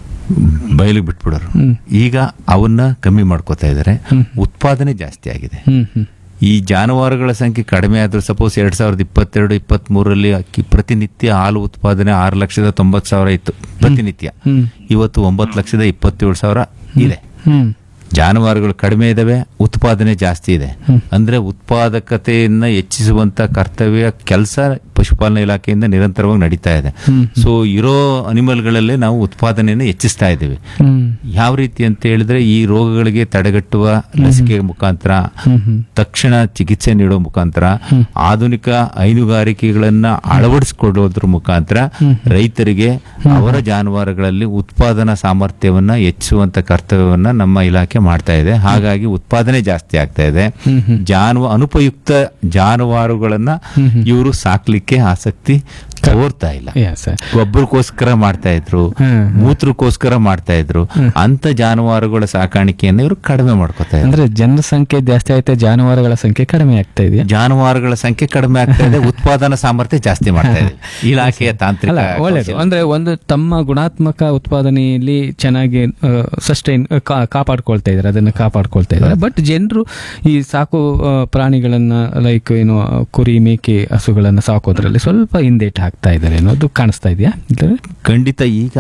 ಬಯಲಿಗೆ ಬಿಟ್ಬಿಡೋರು ಹ್ಮ್. ಈಗ ಅವನ್ನ ಕಮ್ಮಿ ಮಾಡ್ಕೋತಾ ಇದ್ದಾರೆ ಉತ್ಪಾದನೆ ಜಾಸ್ತಿ ಆಗಿದೆ ಹ್ಮ್ ಹ್ಮ್ ಈ ಜಾನುವಾರುಗಳ ಸಂಖ್ಯೆ ಕಡಿಮೆ ಆದ್ರೂ ಸಪೋಸ್ ಎರಡ್ ಸಾವಿರದ ಇಪ್ಪತ್ತೆರಡು ಇಪ್ಪತ್ತ್ ಮೂರರಲ್ಲಿ ಅಕ್ಕಿ ಪ್ರತಿನಿತ್ಯ ಹಾಲು ಉತ್ಪಾದನೆ ಆರು ಲಕ್ಷದ ತೊಂಬತ್ತು ಸಾವಿರ ಇತ್ತು ಪ್ರತಿನಿತ್ಯ ಹ್ಮ್ ಇವತ್ತು ಒಂಬತ್ತು ಲಕ್ಷದ ಇಪ್ಪತ್ತೇಳು ಸಾವಿರ ಇದೆ ಹ್ಮ್ ಜಾನುವಾರುಗಳು ಕಡಿಮೆ ಇದಾವೆ ಉತ್ಪಾದನೆ ಜಾಸ್ತಿ ಇದೆ ಅಂದ್ರೆ ಉತ್ಪಾದಕತೆಯನ್ನ ಹೆಚ್ಚಿಸುವಂತ ಕರ್ತವ್ಯ ಕೆಲಸ ಪಶುಪಾಲನಾ ಇಲಾಖೆಯಿಂದ ನಿರಂತರವಾಗಿ ನಡೀತಾ ಇದೆ ಸೊ ಇರೋ ಅನಿಮಲ್ಗಳಲ್ಲೇ ನಾವು ಉತ್ಪಾದನೆಯನ್ನು ಹೆಚ್ಚಿಸ್ತಾ ಇದ್ದೀವಿ ಹ್ಮ್ ಯಾವ ರೀತಿ ಅಂತ ಹೇಳಿದ್ರೆ ಈ ರೋಗಗಳಿಗೆ ತಡೆಗಟ್ಟುವ ಲಸಿಕೆ ಮುಖಾಂತರ ತಕ್ಷಣ ಚಿಕಿತ್ಸೆ ನೀಡೋ ಮುಖಾಂತರ ಆಧುನಿಕ ಹೈನುಗಾರಿಕೆಗಳನ್ನ ಅಳವಡಿಸಿಕೊಳ್ಳೋದ್ರ ಮುಖಾಂತರ ರೈತರಿಗೆ ಅವರ ಜಾನುವಾರುಗಳಲ್ಲಿ ಉತ್ಪಾದನಾ ಸಾಮರ್ಥ್ಯವನ್ನ ಹೆಚ್ಚಿಸುವಂತ ಕರ್ತವ್ಯವನ್ನ ನಮ್ಮ ಇಲಾಖೆ ಮಾಡ್ತಾ ಇದೆ ಹಾಗಾಗಿ ಉತ್ಪಾದನೆ ಜಾಸ್ತಿ ಆಗ್ತಾ ಇದೆ ಜಾನುವ ಅನುಪಯುಕ್ತ ಜಾನುವಾರುಗಳನ್ನ ಇವರು ಸಾಕ್ಲಿಕ್ಕೆ ಆಸಕ್ತಿ ತೋರ್ತಾ ಇಲ್ಲ ಯಾ ಸರ್ ಗೊಬ್ಬರಕ್ಕೋಸ್ಕರ ಮಾಡ್ತಾ ಇದ್ರು ಹ್ಮ್. ಮೂತ್ರಕ್ಕೋಸ್ಕರ ಮಾಡ್ತಾ ಇದ್ರು ಅಂತ ಜಾನುವಾರುಗಳ ಸಾಕಾಣಿಕೆಯನ್ನು ಇವರು ಕಡಿಮೆ ಮಾಡ್ಕೋತಾ ಇದ್ರು ಅಂದ್ರೆ ಜನರ ಸಂಖ್ಯೆ ಜಾಸ್ತಿ ಆಯ್ತಾ ಜಾನುವಾರುಗಳ ಸಂಖ್ಯೆ ಕಡಿಮೆ ಆಗ್ತಾ ಇದೆಯಾ ಜಾನುವಾರುಗಳ ಸಂಖ್ಯೆ ಕಡಿಮೆ ಆಗ್ತಾ ಇದೆ ಉತ್ಪಾದನಾ ಸಾಮರ್ಥ್ಯ ಜಾಸ್ತಿ ಮಾಡ್ತಾ ಇದೆ ಇಲಾಖೆಯ ತಾಂತ್ರಿಕ ಅಲ್ಲ ಒಳ್ಳೇದು ಕೌಶಲ್ಯ. ಅಂದ್ರೆ ಒಂದು ತಮ್ಮ ಗುಣಾತ್ಮಕ ಉತ್ಪಾದನೆಯಲ್ಲಿ ಚೆನ್ನಾಗಿ ಸಸ್ಟೈನ್ ಕಾಪಾಡ್ಕೊಳ್ತಾ ಇದ್ದಾರೆ ಅದನ್ನ ಕಾಪಾಡ್ಕೊಳ್ತಾ ಇದ್ದಾರೆ ಬಟ್ ಜನರು ಈ ಸಾಕು ಆ, ಪ್ರಾಣಿಗಳನ್ನ ಲೈಕ್ ಏನು ಆ, ಕುರಿ ಮೇಕೆ ಹಸುಗಳನ್ನ ಸಾಕೋದ್ರಲ್ಲಿ ಸ್ವಲ್ಪ ಹಿಂದೇಟ್ ಹಾಕ್ತಾ ಇದ್ದಾರೆ ಅನ್ನೋದು ಕಾಣಿಸ್ತಾ ಇದೆಯಾ ಇದ್ರಲ್ಲಿ? ಖಂಡಿತ ಈಗ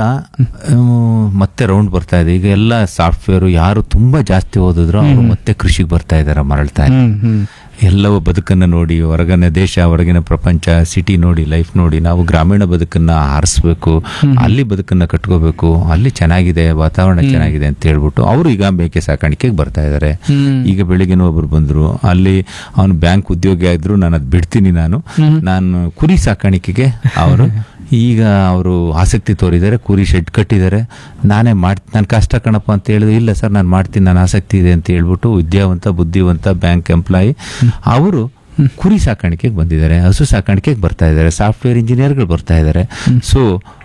ಹ್ಮ್, ಮತ್ತೆ ರೌಂಡ್ ಬರ್ತಾ ಇದೆ ಈಗ ಎಲ್ಲ ಸಾಫ್ಟ್ವೇರ್ ಯಾರು ತುಂಬಾ ಜಾಸ್ತಿ ಓದಿದ್ರು ಅವರು ಮತ್ತೆ ಕೃಷಿಗೆ ಬರ್ತಾ ಇದಾರೆ ಮರಳ್ತಾ ಇದ್ದಾರೆ ಹ್ಮ್ ಹ್ಮ್ ಎಲ್ಲವೂ ಬದುಕನ್ನ ನೋಡಿ ಹೊರಗಿನ ದೇಶ ಹೊರಗಿನ ಪ್ರಪಂಚ ಸಿಟಿ ನೋಡಿ ಲೈಫ್ ನೋಡಿ ನಾವು ಗ್ರಾಮೀಣ ಬದುಕನ್ನ ಆರಿಸ್ಬೇಕು ಅಲ್ಲಿ ಬದುಕನ್ನ ಕಟ್ಕೋಬೇಕು ಅಲ್ಲಿ ಚೆನ್ನಾಗಿದೆ ವಾತಾವರಣ ಚೆನ್ನಾಗಿದೆ ಅಂತ ಹೇಳ್ಬಿಟ್ಟು ಅವರು ಈಗ ಮೇಕೆ ಸಾಕಾಣಿಕೆಗೆ ಬರ್ತಾ ಇದ್ದಾರೆ ಹ್ಮ್. ಈಗ ಬೆಳಿಗ್ಗೆನೂ ಒಬ್ರು ಬಂದ್ರು ಅಲ್ಲಿ ಅವನು ಬ್ಯಾಂಕ್ ಉದ್ಯೋಗಿ ಆದ್ರು ನಾನು ಅದ್ ಬಿಡ್ತೀನಿ ನಾನು ನಾನು ಕುರಿ ಸಾಕಾಣಿಕೆಗೆ ಅವರು ಈಗ ಅವರು ಆಸಕ್ತಿ ತೋರಿದ್ದಾರೆ ಕುರಿ ಶೆಡ್ ಕಟ್ಟಿದ್ದಾರೆ ನಾನೇ ಮಾಡ್ ನಾನು ಕಷ್ಟ ಕಣಪ್ಪ ಅಂತ ಹೇಳಿದ್ರೆ ಇಲ್ಲ ಸರ್ ನಾನು ಮಾಡ್ತೀನಿ ನಾನು ಆಸಕ್ತಿ ಇದೆ ಅಂತ ಹೇಳ್ಬಿಟ್ಟು ವಿದ್ಯಾವಂತ ಬುದ್ಧಿವಂತ ಬ್ಯಾಂಕ್ ಎಂಪ್ಲಾಯಿ ಅವರು ಕುರಿ ಸಾಕಾಣಿಕೆಗೆ ಬಂದಿದ್ದಾರೆ ಹಸು ಸಾಕಾಣಿಕೆಗೆ ಬರ್ತಾ ಇದ್ದಾರೆ ಸಾಫ್ಟ್ವೇರ್ ಇಂಜಿನಿಯರ್ಗಳು ಬರ್ತಾ ಇದ್ದಾರೆ ಸೊ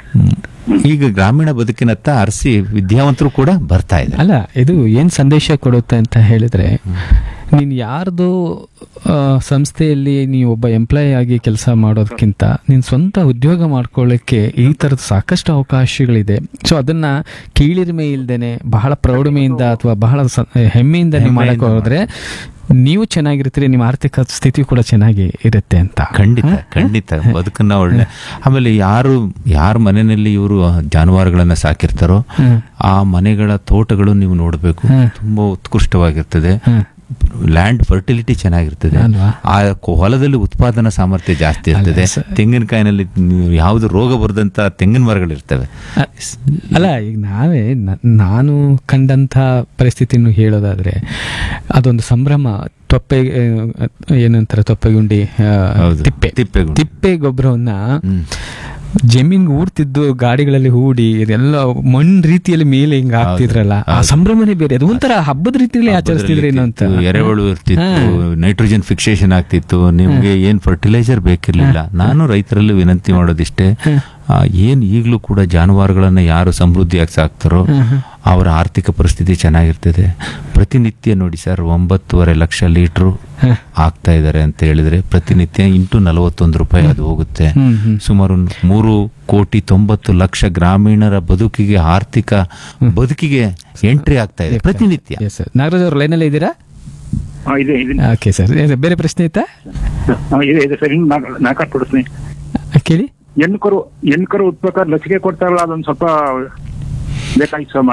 ಈಗ ಗ್ರಾಮೀಣ ಬದುಕಿನತ್ತ ಅರಸಿ ವಿದ್ಯಾವಂತರು ಕೂಡ ಬರ್ತಾ ಇದ್ದಾರೆ ಅಲ್ಲ ಇದು ಏನ್ ಸಂದೇಶ ಕೊಡುತ್ತೆ ಅಂತ ಹೇಳಿದ್ರೆ ನೀನ್ ಯಾರ್ದು ಆ, ಸಂಸ್ಥೆಯಲ್ಲಿ ನೀವು ಒಬ್ಬ ಎಂಪ್ಲಾಯಿ ಆಗಿ ಕೆಲಸ ಮಾಡೋದಕ್ಕಿಂತ ನೀನ್ ಸ್ವಂತ ಉದ್ಯೋಗ ಮಾಡ್ಕೊಳ್ಳಿಕ್ಕೆ ಈ ತರದ ಸಾಕಷ್ಟು ಅವಕಾಶಗಳಿದೆ ಸೊ ಅದನ್ನ ಕೀಳಿರಿಮೆ ಇಲ್ದೇನೆ ಬಹಳ ಪ್ರೌಢಮೆಯಿಂದ ಅಥವಾ ಬಹಳ ಸ- ಹೆಮ್ಮೆಯಿಂದ ನೀವು ಮಾಡಕ್ ಹೋದ್ರೆ ನೀವು ಚೆನ್ನಾಗಿರ್ತೀರಿ ನಿಮ್ಮ ಆರ್ಥಿಕ ಸ್ಥಿತಿ ಕೂಡ ಚೆನ್ನಾಗಿ ಇರುತ್ತೆ ಅಂತ ಖಂಡಿತ ಖಂಡಿತ ಬದುಕನ್ನ ಒಳ್ಳೆ ಆಮೇಲೆ ಯಾರು ಯಾರ ಮನೆಯಲ್ಲಿ ಇವರು ಜಾನುವಾರುಗಳನ್ನ ಸಾಕಿರ್ತಾರೋ ಆ ಮನೆಗಳ ತೋಟಗಳು ನೀವು ನೋಡಬೇಕು ತುಂಬಾ ಉತ್ಕೃಷ್ಟವಾಗಿರ್ತದೆ ಲ್ಯಾಂಡ್ ಫರ್ಟಿಲಿಟಿ ಚೆನ್ನಾಗಿರ್ತದೆ ಅಲ್ವಾ? ಆ ಕೊ- ಹೊಲದಲ್ಲಿ ಉತ್ಪಾದನಾ ಸಾಮರ್ಥ್ಯ ಜಾಸ್ತಿ ಇರ್ತದೆ ಸ- ತೆಂಗಿನಕಾಯಿನಲ್ಲಿ ನೀವು ಯಾವ್ದು ರೋಗ ಬರದಂತ ತೆಂಗಿನ ಮರಗಳಿರ್ತವೆ ಅ- ಅಲ್ಲ ಈಗ ನಾವೇ ನ- ನಾನು ಕಂಡಂಥ ಪರಿಸ್ಥಿತಿಯನ್ನು ಹೇಳೋದಾದ್ರೆ ಅದೊಂದು ಸಂಭ್ರಮ ತೊಪ್ಪೆ ಆ, ಏನಂತಾರೆ ತೊಪ್ಪೆಗುಂಡಿ ಆ, ಹೌದು. ತಿಪ್ಪೆ ತಿಪ್ಪೆಗುಂಡಿ. ತಿಪ್ಪೆ ಗೊಬ್ಬರವನ್ನ ಹ್ಮ್. ಜಮೀನ್ ಊಡ್ತಿದ್ದು ಗಾಡಿಗಳಲ್ಲಿ ಹೂಡಿ ಇದೆಲ್ಲ ಮಣ್ಣು ರೀತಿಯಲ್ಲಿ ಮೇಲೆ ಹಿಂಗ ಹಾಕ್ತಿದ್ರಲ್ಲ ಆ ಸಂಭ್ರಮನೇ ಬೇರೆ ಅದು ಒಂಥರ ಹಬ್ಬದ ರೀತಿಯಲ್ಲಿ ಆಚರಿಸ್ತಿದ್ರೇನೋ ಅಂತ ಇರ್ತಿತ್ತು, ಎರೆಹುಳು ಇರ್ತಿತ್ತು ನೈಟ್ರೋಜನ್ ಫಿಕ್ಸೇಷನ್ ಆಗ್ತಿತ್ತು ನಿಮ್ಗೆ ಏನ್ ಫರ್ಟಿಲೈಸರ್ ಬೇಕಿರ್ಲಿಲ್ಲ ನಾನು ರೈತರಲ್ಲಿ ವಿನಂತಿ ಮಾಡೋದಿಷ್ಟೇ ಆ, ಏನ್ ಈಗಲೂ ಕೂಡ ಜಾನುವಾರುಗಳನ್ನ ಯಾರು ಸಮೃದ್ಧಿಯಾಗಿ ಸಾಕ್ತಾರೋ ಅವರ ಆರ್ಥಿಕ ಪರಿಸ್ಥಿತಿ ಚೆನ್ನಾಗಿರ್ತದೆ ಪ್ರತಿನಿತ್ಯ ನೋಡಿ ಸರ್ ಒಂಬತ್ತುವರೆ ಲಕ್ಷ ಲೀಟ್ರು ಆಗ್ತಾ ಇದ್ದಾರೆ ಅಂತ ಹೇಳಿದ್ರೆ ಪ್ರತಿನಿತ್ಯ ಇಂಟು ನಲವತ್ತೊಂದು ರೂಪಾಯಿ ಅದು ಹೋಗುತ್ತೆ ಹ್ಮ್, ಹ್ಮ್. ಸುಮಾರು ಮೂರು ಕೋಟಿ ತೊಂಬತ್ತು ಲಕ್ಷ ಗ್ರಾಮೀಣರ ಬದುಕಿಗೆ ಆರ್ಥಿಕ ಬದುಕಿಗೆ ಎಂಟ್ರಿ ಆಗ್ತಾ ಇದೆ ಪ್ರತಿನಿತ್ಯ Yes, sir. ನಾಗರಾಜ್ ಅವ್ರ ಲೈನಲ್ಲಿ ಇದ್ದೀರಾ ಹಾ, ಇದೆ ಇದೆ ಓಕೆ ಸರ್ ಬೇರೆ ಪ್ರಶ್ನೆ ಇತ್ತಾ ಹಾ, ಇದೆ ಇದೆ ಸರ್ ಇನ್ನು ನಾಲ್ಕು ಕೊಡಿಸ್ತೀನಿ ಆ, ಕೇಳಿ ಹೆಣ್ಕರು ಹೆಣ್ಕರು ಉತ್ಪಕ್ಕ ಲಸಿಕೆ ಕೊಡ್ತಾರಲ್ಲ ಅದೊಂದು ಸ್ವಲ್ಪ ಬೇಕಾಗಿತ್ತು ಸರ್ ಮಾಹಿತಿ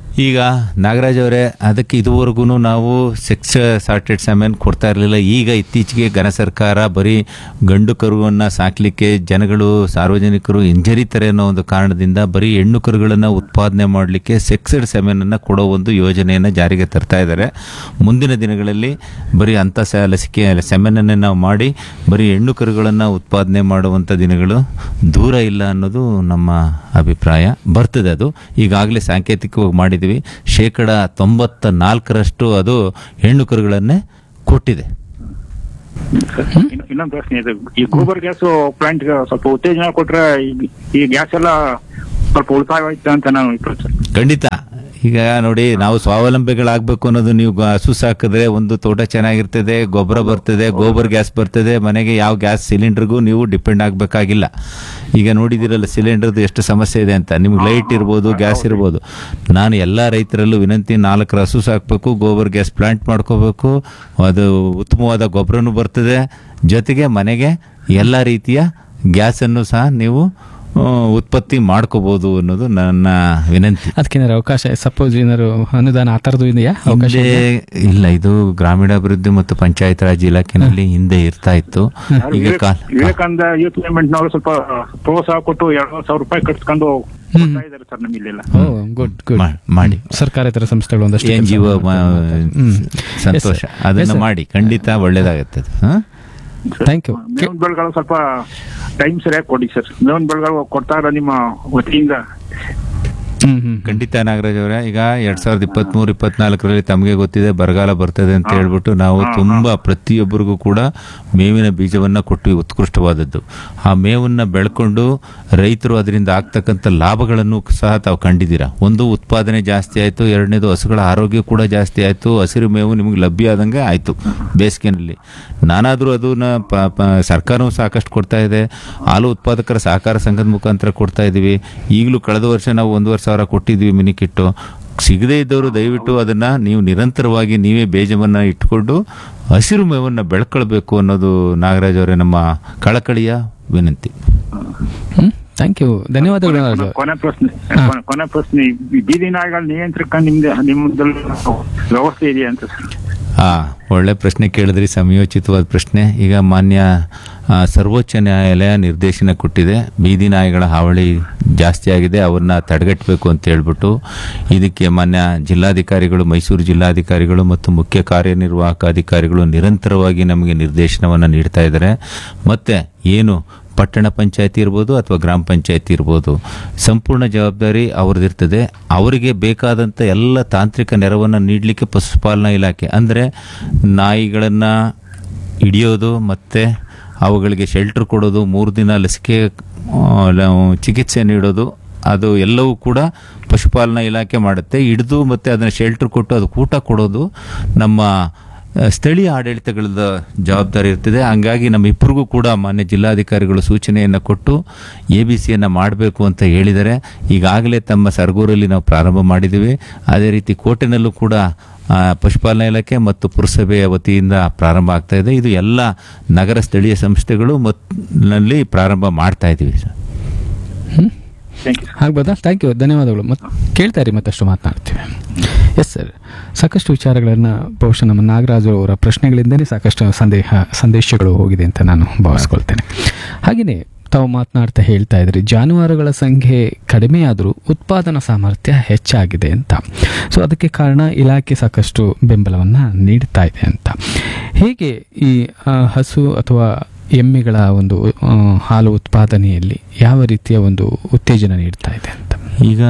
ಈಗ ನಾಗರಾಜ್ ಅವರೇ ಅದಕ್ಕೆ ಇದುವರೆಗೂ ನಾವು ಸೆಕ್ಸ್ ಸಾರ್ಟೆಡ್ ಸೆಮೆನ್ ಕೊಡ್ತಾ ಇರಲಿಲ್ಲ ಈಗ ಇತ್ತೀಚೆಗೆ ಘನ ಸರ್ಕಾರ ಬರೀ ಗಂಡು ಕರುವನ್ನು ಸಾಕಲಿಕ್ಕೆ ಜನಗಳು ಸಾರ್ವಜನಿಕರು ಹಿಂಜರಿತಾರೆ ಅನ್ನೋ ಒಂದು ಕಾರಣದಿಂದ ಬರೀ ಹೆಣ್ಣು ಕರುಗಳನ್ನು ಉತ್ಪಾದನೆ ಮಾಡಲಿಕ್ಕೆ ಸೆಕ್ಸೆಡ್ ಸೆಮೆನನ್ನು ಕೊಡೋ ಒಂದು ಯೋಜನೆಯನ್ನು ಜಾರಿಗೆ ತರ್ತಾ ಇದ್ದಾರೆ ಮುಂದಿನ ದಿನಗಳಲ್ಲಿ ಬರೀ ಅಂಥ ಸ ಲಸಿಕೆ ಸೆಮೆನನ್ನೇ ನಾವು ಮಾಡಿ ಬರೀ ಹೆಣ್ಣು ಕರುಗಳನ್ನು ಉತ್ಪಾದನೆ ಮಾಡುವಂಥ ದಿನಗಳು ದೂರ ಇಲ್ಲ ಅನ್ನೋದು ನಮ್ಮ ಅಭಿಪ್ರಾಯ ಬರ್ತದೆ ಅದು ಈಗಾಗಲೇ ಸಾಂಕೇತಿಕವಾಗಿ ಮಾಡಿದ್ದೀವಿ ಶೇಕಡ ತೊಂಬತ್ತ ನಾಲ್ಕರಷ್ಟು ಅದು ಹೆಣ್ಣು ಕರುಗಳನ್ನೇ ಕೊಟ್ಟಿದೆ ಇನ್ನು- ಇನ್ನೊಂದು ಪ್ರಶ್ನೆ ಇದೆ ಈ ಗೋಬರ್ ಗ್ಯಾಸ್ ಪ್ಲಾಂಟ್ ಸ್ವಲ್ಪ ಉತ್ತೇಜನ ಕೊಟ್ರೆ ಈ- ಈ ಗ್ಯಾಸ್ ಎಲ್ಲ ಸ್ವಲ್ಪ ಉಳಿತಾಯ ಆಯ್ತಾ ಅಂತ ನಾನು ಇಟ್ಕೊಳ್ತೀನಿ ಸರ್. ಖಂಡಿತ ಈಗ ನೋಡಿ ನಾವು ಸ್ವಾವಲಂಬಿಗಳಾಗಬೇಕು ಅನ್ನೋದು ನೀವು ಗ- ಹಸು ಸಾಕಿದ್ರೆ ಒಂದು ತೋಟ ಚೆನ್ನಾಗಿರ್ತದೆ ಗೊಬ್ಬರ ಬರ್ತದೆ ಗೋಬರ್ ಗ್ಯಾಸ್ ಬರ್ತದೆ ಮನೆಗೆ ಯಾವ ಗ್ಯಾಸ್ ಸಿಲಿಂಡರ್ಗೂ ನೀವು ಡಿಪೆಂಡ್ ಆಗಬೇಕಾಗಿಲ್ಲ ಈಗ ನೋಡಿದಿರಲ್ಲ ಸಿಲಿಂಡರ್ದು ಎಷ್ಟು ಸಮಸ್ಯೆ ಇದೆ ಅಂತ ನಿಮ್ಗೆ ಲೈಟ್ ಇರ್ಬೋದು ಗ್ಯಾಸ್ ಇರ್ಬೋದು ನಾನು ಎಲ್ಲ ರೈತರಲ್ಲೂ ವಿನಂತಿ ನಾಲ್ಕರ ಹಸು ಸಾಕಬೇಕು ಗೋಬರ್ ಗ್ಯಾಸ್ ಪ್ಲಾಂಟ್ ಮಾಡ್ಕೋಬೇಕು ಅದು ಉತ್ತಮವಾದ ಗೊಬ್ಬರನೂ ಬರ್ತದೆ ಜೊತೆಗೆ ಮನೆಗೆ ಎಲ್ಲ ರೀತಿಯ ಗ್ಯಾಸನ್ನು ಸಹ ನೀವು ಆ, ಉತ್ಪತ್ತಿ ಮಾಡ್ಕೋಬಹುದು ಅನ್ನೋದು ನನ್ನ ವಿನಂತಿ ಅದಕ್ಕೇನಾದ್ರು ಅವಕಾಶ ಸಪೋಸ್ ಏನಾದ್ರು ಅನುದಾನ ಆ ಥರದ್ದು ಇದೆಯಾ ಅವಕಾಶ ಹಿಂದೆ ಇಲ್ಲ ಇದು ಗ್ರಾಮೀಣಾಭಿವೃದ್ಧಿ ಮತ್ತು ಪಂಚಾಯತ್ ರಾಜ್ ಇಲಾಖೆನಲ್ಲಿ ಹಿಂದೆ ಇರ್ತಾ ಇತ್ತು ಈಗ ವಿವೇಕ್- ಕಾಲ ವಿವೇಕಾನಂದ ಯೂತ್ ಮೂವ್ಮೆಂಟ್ ನವರು ಸ್ವಲ್ಪ ಪ್ರೋತ್ಸಾಹ ಕೊಟ್ಟು ಎರಡ್ ಸಾವಿರ ರೂಪಾಯಿ ಕಟ್ಸ್ಕೊಂಡು ಕೊಡ್ತಾ ಇದ್ದಾರೆ ಸರ್ ನಮಗೆ ಇಲ್ಲೆಲ್ಲ ಓ ಗುಡ್ ಗುಡ್ ಮಾ- ಮಾಡಿ ಸರ್ಕಾರೇತರ ಸಂಸ್ಥೆಗಳು ಒಂದಷ್ಟು ಎನ್ ಜಿ ಒ ಹ್ಮ್. ಸಂತೋಷ Yes, sir. ಅದನ್ನ Yes, sir. ಮಾಡಿ ಖಂಡಿತ ಒಳ್ಳೇದಾಗತ್ತೆ ಅದು, ಹಾ? ಥ್ಯಾಂಕ್ ಯು ಮೇವನ್ ಬೆಳೆಗಳು ಸ್ವಲ್ಪ ಟೈಮ್ ಸರಿಯಾಗಿ ಕೊಡಿ ಸರ್ ಮೇವನ್ ಬೆಳೆಗಳು ಕೊಡ್ತಾ ಇಲ್ಲ ನಿಮ್ಮ ವತಿಯಿಂದ ಹ್ಮ್ ಹ್ಮ್ ಖಂಡಿತ ನಾಗರಾಜ್ ಅವರೇ ಈಗ ಎರಡ್ ಸಾವಿರದ ಇಪ್ಪತ್ತ್ ಮೂರು ಇಪ್ಪತ್ನಾಲ್ಕರಲ್ಲಿ ತಮಗೆ ಗೊತ್ತಿದೆ ಬರಗಾಲ ಬರ್ತದೆ ಅಂತ ಹೇಳ್ಬಿಟ್ಟು ನಾವು ತುಂಬಾ ಪ್ರತಿಯೊಬ್ಬರಿಗೂ ಕೂಡ ಮೇವಿನ ಬೀಜವನ್ನ ಕೊಟ್ಟು ಉತ್ಕೃಷ್ಟವಾದದ್ದು ಆ ಮೇವನ್ನ ಬೆಳ್ಕೊಂಡು ರೈತರು ಅದರಿಂದ ಆಗ್ತಕ್ಕಂಥ ಲಾಭಗಳನ್ನು ಸಹ ತಾವು ಕಂಡಿದ್ದೀರಾ ಒಂದು ಉತ್ಪಾದನೆ ಜಾಸ್ತಿ ಆಯ್ತು ಎರಡನೇದು ಹಸುಗಳ ಆರೋಗ್ಯ ಕೂಡ ಜಾಸ್ತಿ ಆಯ್ತು ಹಸಿರು ಮೇವು ನಿಮಗೆ ಲಭ್ಯ ಆದಂಗೆ ಆಯ್ತು ಬೇಸಿಗೆನಲ್ಲಿ ನಾನಾದರೂ ಅದನ್ನ ಪ- ಪ- ಸರ್ಕಾರವೂ ಸಾಕಷ್ಟು ಕೊಡ್ತಾ ಇದೆ ಹಾಲು ಉತ್ಪಾದಕರ ಸಹಕಾರ ಸಂಘದ ಮುಖಾಂತರ ಕೊಡ್ತಾ ಇದ್ದೀವಿ ಈಗಲೂ ಕಳೆದ ವರ್ಷ ನಾವು ಒಂದೂವರೆ ಸಾವಿರ ಕೊಟ್ಟಿದ್ವಿ ಮಿನಿ ಕಿಟ್ಟು ಸಿಗದೇ ಇದ್ದವರು ದಯವಿಟ್ಟು ಅದನ್ನ ನೀವು ನಿರಂತರವಾಗಿ ನೀವೇ ಬೇಜವನ್ನ ಇಟ್ಕೊಂಡು ಹಸಿರು ಮೇವನ್ನ ಬೆಳ್ಕೊಳ್ಬೇಕು ಅನ್ನೋದು ನಾಗರಾಜ್ ಅವರೇ ನಮ್ಮ ಕಳಕಳಿಯ ವಿನಂತಿ ಹ್ಮ್ ಥ್ಯಾಂಕ್ ಯು ಧನ್ಯವಾದಗಳು ನಾಗರಾಜ್ ಅವ್ರೆ. ಕೊನೆ ಪ್ರಶ್ನೆ ಹಾ. ಕೊನೆ- ಕೊನೆ ಪ್ರಶ್ನೆ ಈ ಬೀದಿ ನಾಯಿಗಳ ನಿಯಂತ್ರಕ ನಿಮ್ದು ನಿಮ್ಮದಲ್ಲಿ ವ್ಯವಸ್ಥೆ ಇದೆಯಾ ಅಂತ ಸರ್ ಆ ಒಳ್ಳೆ ಪ್ರಶ್ನೆ ಕೇಳಿದ್ರಿ ಸಮಯೋಚಿತವಾದ ಪ್ರಶ್ನೆ ಈಗ ಮಾನ್ಯ ಆ, ಸರ್ವೋಚ್ಚ ನ್ಯಾಯಾಲಯ ನಿರ್ದೇಶನ ಕೊಟ್ಟಿದೆ ಬೀದಿ ನಾಯಿಗಳ ಹಾವಳಿ ಜಾಸ್ತಿ ಆಗಿದೆ ಅವ್ರನ್ನ ತಡೆಗಟ್ಟಬೇಕು ಅಂತ ಹೇಳ್ಬಿಟ್ಟು ಇದಕ್ಕೆ ಮಾನ್ಯ ಜಿಲ್ಲಾಧಿಕಾರಿಗಳು ಮೈಸೂರು ಜಿಲ್ಲಾಧಿಕಾರಿಗಳು ಮತ್ತು ಮುಖ್ಯ ಕಾರ್ಯನಿರ್ವಾಹಕ ಅಧಿಕಾರಿಗಳು ನಿರಂತರವಾಗಿ ನಮಗೆ ನಿರ್ದೇಶನವನ್ನು ನೀಡ್ತಾ ಇದ್ದಾರೆ ಮತ್ತೆ ಏನು ಪಟ್ಟಣ ಪಂಚಾಯತಿ ಇರ್ಬೋದು ಅಥವಾ ಗ್ರಾಮ ಪಂಚಾಯತಿ ಇರ್ಬೋದು ಸಂಪೂರ್ಣ ಜವಾಬ್ದಾರಿ ಅವ್ರದ್ದಿರ್ತದೆ ಅವರಿಗೆ ಬೇಕಾದಂಥ ಎಲ್ಲ ತಾಂತ್ರಿಕ ನೆರವನ್ನು ನೀಡಲಿಕ್ಕೆ ಪಶುಪಾಲನಾ ಇಲಾಖೆ ಅಂದರೆ ನಾಯಿಗಳನ್ನು ಹಿಡಿಯೋದು ಮತ್ತು ಅವುಗಳಿಗೆ ಶೆಲ್ಟರ್ ಕೊಡೋದು ಮೂರು ದಿನ ಲಸಿಕೆ ಆ, ಲ- ಚಿಕಿತ್ಸೆ ನೀಡೋದು ಅದು ಎಲ್ಲವೂ ಕೂಡ ಪಶುಪಾಲನಾ ಇಲಾಖೆ ಮಾಡುತ್ತೆ ಹಿಡಿದು ಮತ್ತು ಅದನ್ನು ಶೆಲ್ಟರ್ ಕೊಟ್ಟು ಅದಕ್ಕೆ ಊಟ ಕೊಡೋದು ನಮ್ಮ ಆ, ಸ್ಥಳೀಯ ಆಡಳಿತಗಳದ ಜವಾಬ್ದಾರಿ ಇರ್ತದೆ ಹಂಗಾಗಿ ನಮ್ಮ ಇಬ್ಬರಿಗೂ ಕೂಡ ಮಾನ್ಯ ಜಿಲ್ಲಾಧಿಕಾರಿಗಳು ಸೂಚನೆಯನ್ನು ಕೊಟ್ಟು ಎ ಬಿ ಸಿಯನ್ನು ಮಾಡಬೇಕು ಅಂತ ಹೇಳಿದ್ದಾರೆ ಈಗಾಗಲೇ ತಮ್ಮ ಸರಗೂರಲ್ಲಿ ನಾವು ಪ್ರಾರಂಭ ಮಾಡಿದ್ದೀವಿ ಅದೇ ರೀತಿ ಕೋಟೆನಲ್ಲೂ ಕೂಡ ಆ, ಪಶುಪಾಲನಾ ಇಲಾಖೆ ಮತ್ತು ಪುರಸಭೆಯ ವತಿಯಿಂದ ಪ್ರಾರಂಭ ಆಗ್ತಾ ಇದೆ ಇದು ಎಲ್ಲ ನಗರ ಸ್ಥಳೀಯ ಸಂಸ್ಥೆಗಳು ಮತ್ ನಲ್ಲಿ ಪ್ರಾರಂಭ ಮಾಡ್ತಾ ಇದ್ದೀವಿ ಸರ್ ಥ್ಯಾಂಕ್ ಯು ಆಗ್ಬೋದಾ ಥ್ಯಾಂಕ್ ಯು ಧನ್ಯವಾದಗಳು ಮತ್ತು ಕೇಳ್ತಾ ಇರಿ ಮತ್ತಷ್ಟು ಮಾತನಾಡ್ತೀವಿ ಎಸ್ ಸರ್ ಸಾಕಷ್ಟು ವಿಚಾರಗಳನ್ನು ಬಹುಶಃ ನಮ್ಮ ನಾಗರಾಜು ಅವರ ಪ್ರಶ್ನೆಗಳಿಂದಲೇ ಸಾಕಷ್ಟು ಸಂದೇಹ ಸಂದೇಶಗಳು ಹೋಗಿದೆ ಅಂತ ನಾನು ಭಾವಿಸ್ಕೊಳ್ತೇನೆ ಹಾಗೆಯೇ ತಾವು ಮಾತನಾಡ್ತಾ ಹೇಳ್ತಾ ಇದ್ರಿ ಜಾನುವಾರುಗಳ ಸಂಖ್ಯೆ ಕಡಿಮೆಯಾದರೂ ಉತ್ಪಾದನಾ ಸಾಮರ್ಥ್ಯ ಹೆಚ್ಚಾಗಿದೆ ಅಂತ ಸೊ ಅದಕ್ಕೆ ಕಾರಣ ಇಲಾಖೆ ಸಾಕಷ್ಟು ಬೆಂಬಲವನ್ನು ನೀಡ್ತಾ ಇದೆ ಅಂತ ಹೇಗೆ ಈ ಆ, ಹಸು ಅಥವಾ ಎಮ್ಮೆಗಳ ಒಂದು ಆ, ಹಾಲು ಉತ್ಪಾದನೆಯಲ್ಲಿ ಯಾವ ರೀತಿಯ ಒಂದು ಉತ್ತೇಜನ ನೀಡ್ತಾ ಇದೆ ಅಂತ ಈಗ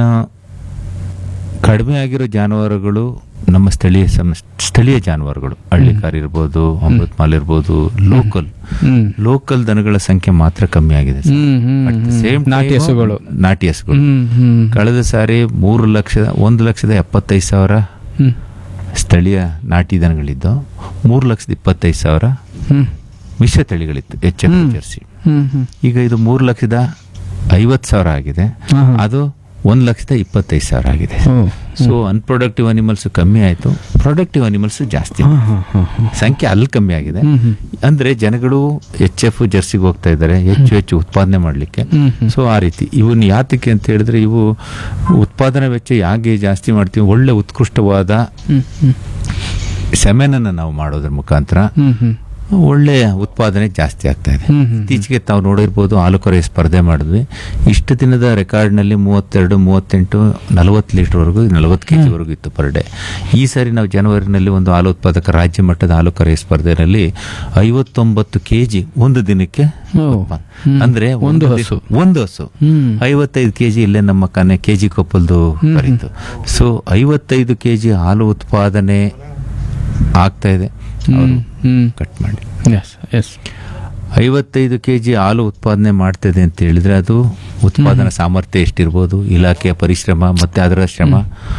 ಕಡಿಮೆ ಆಗಿರೋ ಜಾನುವಾರುಗಳು ನಮ್ಮ ಸ್ಥಳೀಯ ಸಂ- ಸ್ಥಳೀಯ ಜಾನುವಾರುಗಳು ಹಳ್ಳಿಕಾರ್ ಇರ್ಬೋದು ಅಮೃತ್ ಮಾಲ್ ಇರ್ಬೋದು ಲೋಕಲ್ ಹ್ಮ್ ಲೋಕಲ್ ದನಗಳ ಸಂಖ್ಯೆ ಮಾತ್ರ ಕಮ್ಮಿ ಆಗಿದೆ ಸರ್. ಹ್ಮ್, ಹ್ಮ್, At the ಹ್ಮ್. same ನಾಟಿ time, ಹಸುಗಳು. ನಾಟಿ ಹಸುಗಳು ಹ್ಮ್, ಹ್ಮ್. ಕಳೆದ ಸಾರಿ ಮೂರು ಲಕ್ಷದ ಒಂದು ಲಕ್ಷದ ಎಪ್ಪತ್ತೈದು ಸಾವಿರ ಹ್ಮ್, ಸ್ಥಳೀಯ ನಾಟಿ ದನಗಳಿದ್ದು ಮೂರು ಲಕ್ಷದ ಇಪ್ಪತ್ತೈದು ಸಾವಿರ ಹ್ಮ್, ಮಿಶ್ರ ತಳಿಗಳಿತ್ತು ಎಚ್ ಎಫ್ ಹ್ಮ್. ಜರ್ಸಿ ಹ್ಮ್, ಹ್ಮ್. ಈಗ ಇದು ಮೂರು ಲಕ್ಷದ ಐವತ್ತು ಸಾವಿರ ಆಗಿದೆ ಹಾ, ಹಾ. ಅದು ಒಂದು ಲಕ್ಷದ ಇಪ್ಪತ್ತೈದು ಸಾವಿರ ಆಗಿದೆ ಓ, ಸೊ ಅನ್ಪ್ರೊಡಕ್ಟಿವ್ ಅನಿಮಲ್ಸ್ ಕಮ್ಮಿ ಆಯಿತು ಪ್ರೊಡಕ್ಟಿವ್ ಅನಿಮಲ್ಸ್ ಜಾಸ್ತಿ ಹಾಂ ಹಾಂ ಹಾಂ ಹಾಂ ಸಂಖ್ಯೆ ಅಲ್ಲಿ ಕಮ್ಮಿ ಆಗಿದೆ ಹ್ಮ್, ಹ್ಮ್. ಅಂದ್ರೆ ಜನಗಳು ಎಚ್ ಎಫ್ ಜರ್ಸಿಗೆ ಹೋಗ್ತಾ ಇದ್ದಾರೆ ಹೆಚ್ಚು ಹೆಚ್ಚು ಉತ್ಪಾದನೆ ಮಾಡಲಿಕ್ಕೆ ಹ್ಮ್, ಹ್ಮ್. ಸೊ ಆ ರೀತಿ ಇವನ್ ಯಾತಕ್ಕೆ ಅಂತ ಹೇಳಿದ್ರೆ ಇವು ಉತ್ಪಾದನಾ ವೆಚ್ಚ ಯಾಕೆ ಜಾಸ್ತಿ ಮಾಡ್ತೀವಿ ಒಳ್ಳೆ ಉತ್ಕೃಷ್ಟವಾದ ಹ್ಮ್ ಹ್ಮ್ ಸೆಮೆನನ್ನು ನಾವು ಮಾಡೋದ್ರ ಮುಖಾಂತರ ಹ್ಮ್ ಹ್ಮ್ ಒಳ್ಳೆ ಉತ್ಪಾದನೆ ಜಾಸ್ತಿ ಆಗ್ತಾ ಇದೆ ಹ್ಮ್, ಹ್ಮ್. ಇತ್ತೀಚೆಗೆ ತಾವು ನೋಡಿರ್ಬೋದು ಹಾಲು ಕರೆ ಸ್ಪರ್ಧೆ ಮಾಡಿದ್ವಿ ಇಷ್ಟು ದಿನದ ರೆಕಾರ್ಡ್ನಲ್ಲಿ ಮೂವತ್ತೆರಡು ಮೂವತ್ತೆಂಟು ನಲವತ್ತು ಲೀಟರ್ವರೆಗೂ ನಲವತ್ತು ಕೆ ಜಿವರೆಗೂ ಇತ್ತು ಪರ್ ಡೇ ಈ ಸಾರಿ ನಾವು ಜನವರಿನಲ್ಲಿ ಒಂದು ಹಾಲು ಉತ್ಪಾದಕ ರಾಜ್ಯ ಮಟ್ಟದ ಹಾಲು ಕರೆ ಸ್ಪರ್ಧೆಯಲ್ಲಿ ಐವತ್ತೊಂಬತ್ತು ಕೆ ಜಿ ಒಂದು ದಿನಕ್ಕೆ ಓ. ಉತ್ಪಾದನೆ. ಹ್ಮ್. ಅಂದ್ರೆ ಒಂದು ದಿನ- ಹಸು. ಒಂದು ಹಸು ಹ್ಮ್. ಐವತ್ತೈದು ಕೆ ಜಿ ಇಲ್ಲೇ ನಮ್ಮ ಕನೆ ಕೆ ಜಿ ಕೊಪ್ಪಲ್ದು ಕರೀತು ಸೊ ಐವತ್ತೈದು ಕೆ ಜಿ ಹಾಲು ಉತ್ಪಾದನೆ ಆಗ್ತಾ ಇದೆ ಅವರು ಹ್ಮ್ ಕಟ್ ಮಾಡಿ ಎಸ್ ಎಸ್ ಐವತ್ತೈದು ಕೆ ಜಿ ಹಾಲು ಉತ್ಪಾದನೆ ಮಾಡ್ತದೆ ಅಂತ ಹೇಳಿದ್ರೆ ಅದು ಉತ್ಪಾದನಾ ಸಾಮರ್ಥ್ಯ ಎಷ್ಟಿರ್ಬೋದು ಇಲಾಖೆಯ ಪರಿಶ್ರಮ ಮತ್ತೆ ಅದರ ಶ್ರಮ